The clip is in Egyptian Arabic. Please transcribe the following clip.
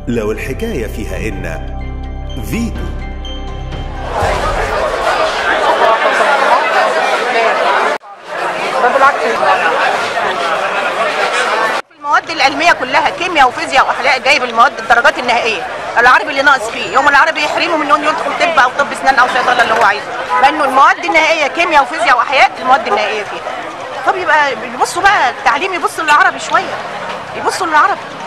لو الحكاية فيها إن فيتو ده بالعكس المواد العلميه كلها كيمياء وفيزياء واحياء جايب المواد الدرجات النهائيه العربي اللي ناقص فيه يوم العربي يحرمه من انه يدخل طب او طب اسنان او صيدله اللي هو عايزه لانه المواد النهائيه كيمياء وفيزياء واحياء المواد النهائيه فيها طب يبقى يبصوا بقى التعليم يبصوا للعربي شويه يبصوا للعربي